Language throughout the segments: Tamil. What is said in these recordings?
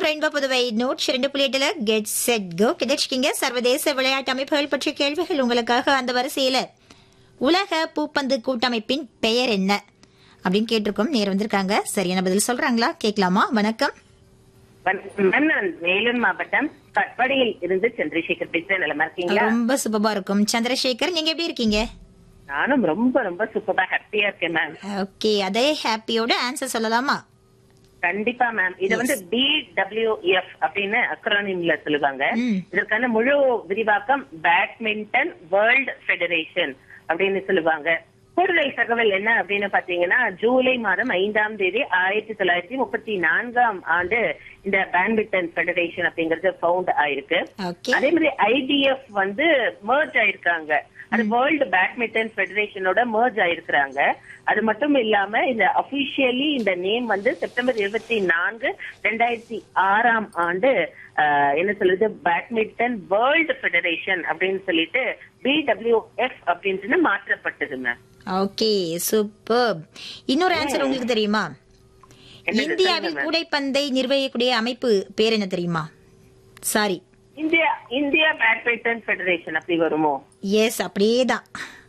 ரெயின்போ புதுவை நூற்றி இரண்டு புள்ளி எட்டுல கெட் செட் கோ கிடைச்சிக்கிங்க சர்வதேச விளையாட்டு அமைப்புகள் பற்றிய கேள்விகள் உங்களுக்காக அந்த வரிசையில உலக பூப்பந்து கூட்டமைப்பின் பெயர் என்ன அப்படின்னு கேட்டிருக்கோம் நேர் வந்திருக்காங்க சரியான பதில் சொல்றாங்களா கேட்கலாமா வணக்கம் வணக்கம் மேம் நான் வேலூர் மாவட்டம் கட்பாடியில் இருந்து சந்திரசேகர் பேசுறேன் நிலமா இருக்கீங்களா ரொம்ப சுபமா இருக்கும் சந்திரசேகர் நீங்க எப்படி இருக்கீங்க நானும் ரொம்ப ரொம்ப சூப்பரா ஹாப்பியா இருக்கேன் மேம் ஓகே அதே ஹாப்பியோட ஆன்சர் சொல்லலாமா கண்டிப்பா மேம் இது வந்து பி டபிள்யூ எஃப் அப்படின்னு அக்ரானிம்ல சொல்லுவாங்க ம். இதற்கான முழு விரிவாக்கம் பேட்மிண்டன் வேர்ல்ட் ஃபெடரேஷன் அப்படின்னு சொல்லுவாங்க கூடுதல் தகவல் என்ன அப்படின்னு பாத்தீங்கன்னா ஜூலை மாதம் ஐந்தாம் தேதி ஆயிரத்தி தொள்ளாயிரத்தி முப்பத்தி நான்காம் ஆண்டு இந்த பேட்மிண்டன் ஃபெடரேஷன் அப்படிங்கறது ஃபவுண்ட் ஆயிருக்கு ஓகே அதே மாதிரி ஐடிஎஃப் வந்து மர்ஜ் ஆயிருக்காங்க அது வேர்ல்டு பேட்மிண்டன் ஃபெடரேஷனோட மர்ஜ் ஆயிருக்கிறாங்க அது மட்டும் இல்லாம இந்த அபிஷியலி இந்த நேம் வந்து செப்டம்பர் இருபத்தி நான்கு ரெண்டாயிரத்தி ஆறாம் ஆண்டு ஆஹ், என்ன சொல்றது பேட்மிண்டன் வேர்ல்டு ஃபெடரேஷன் அப்படின்னு சொல்லிட்டு பிடபிள்யூஎஃப் அப்படின்னு மாற்றப்பட்டது மேம் ஓகே சூப்பர் இன்னொரு ஆன்சர் உங்களுக்கு தெரியுமா என்னது? இந்தியாவில் சொல்லுங்க, ma'am. கூடைப்பந்தை நிர்வகிக்கக்கூடிய அமைப்பு பேர் என்ன தெரியுமா sorry India India badminton federation அப்படி வருமோ எஸ் அப்படியே தான்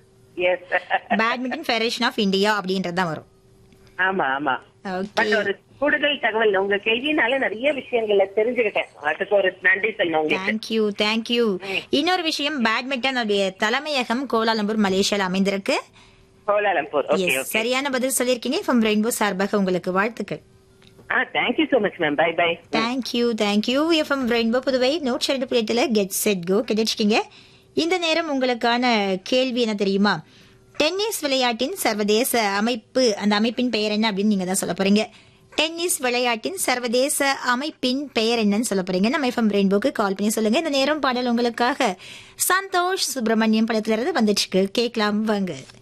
yes badminton federation of India அப்படின்றது தான் வரும் ஆமா ஆமா ஓகே பட் ஒரு கூடுதல் தகவல் உங்க கேள்வினால நிறைய விஷயங்களை தெரிஞ்சுக்கிட்டேன் அதுக்கு ஒரு நன்றி சொல்லணும் உங்களுக்கு தேங்க்யூ தேங்க்யூ இன்னொரு விஷயம் பேட்மிண்டன் உடைய தலைமையகம் கோலாலம்பூர் மலேசியால அமைந்திருக்கு கோலாலம்பூர் ஓகே Yes, ஓகே சரியான பதில் சொல்லியிருக்கீங்க ஃப்ரம் ரெயின்போ சார்பாக உங்களுக்கு வாழ்த்துக்கள் ah thank you so much ma'am bye bye thank you thank you FM rainbow Puduvai நூற்றி ரெண்டு புள்ளியத்தில் கெட் செட் கோ கிடைச்சிக்கிங்க இந்த நேரம் உங்களுக்கான கேள்வி என்ன தெரியுமா டென்னிஸ் விளையாட்டின் சர்வதேச அமைப்பு அந்த அமைப்பின் பெயர் என்ன அப்படின்னு நீங்க தான் சொல்ல போறீங்க டென்னிஸ் விளையாட்டின் சர்வதேச அமைப்பின் பெயர் என்னன்னு சொல்ல போறீங்க நம்ம எஃப்எம் ரெயின்போக்கு கால் பண்ணி சொல்லுங்க இந்த நேரம் பாடல் உங்களுக்காக சந்தோஷ் சுப்பிரமணியம் படத்துல இருந்து வந்துட்டு இருக்கு கேட்கலாம் வாங்க